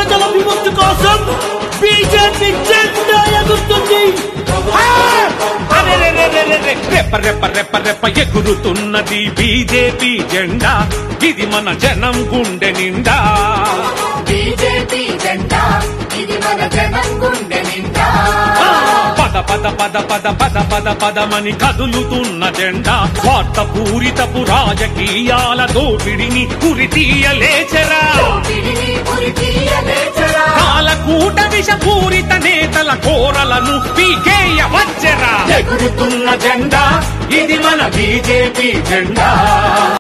ప్రజల విముక్తి కోసం బీజేపీ జెండా ఎగురుతుంది అరెరెరెరెరెరె, రెప్ప రెప్ప రెప్ప రెప్ప ఎగురుతున్నది బీజేపీ జెండా ఇది మన జనం గుండె నిండా బీజేపీ జెండా ఇది మన జనం గుండె నిండా ఆ, పద పద పద పద పద పద పదమని కదులుతున్న జెండా స్వార్థ పూరితపు రాజకీయాల దోపిడిని ఉరి తీయలేచరా పిడిని ఉరి తీయలేచరా కాలకూట విషపూరిత నేతల కోరలను పీకేయ వచ్చరా ఎగురుతున్న జెండా ఇది మన బీజేపీ జెండా